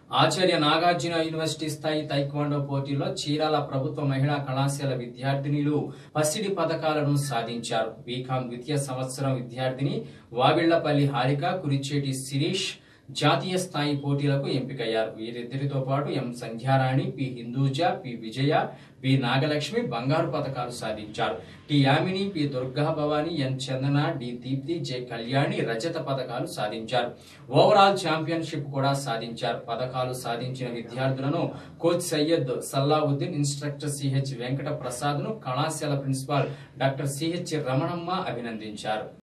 ఆచార్య Nagarjuna university స్థాయి taekwondo పోటీలో చీరాల ప్రభుత్వ మహిళా కళాశాల విద్యార్థినిలు పసిడి పథకాలను సాధించారు బీకాం ద్వితీయ సంవత్సరం విద్యార్థిని వావిళ్లపల్లి హారిక కురిచేటి శిరీష్ జాతీయ స్థాయి పోటీలకు ఎంపికయ్యారు వీరిద్దరితో పాటు M Sandhyarani P Hinduja P Vijaya P Nagalakshmi బంగారు పథకాలు సాధించారు T Yamini P Durga Bhavani N Chandana D Deepti J Kalyani రజత పథకాలు సాధించారు ఓవరాల్ ఛాంపియన్షిప్ కూడా సాధించారు పథకాలు సాధించిన విద్యార్థులను coach Syed Salauddin instructor CH Venkata Prasad ను కళాశాల ప్రిన్సిపాల్ డాక్టర్ సిహెచ్ రమణమ్మ అభినందించారు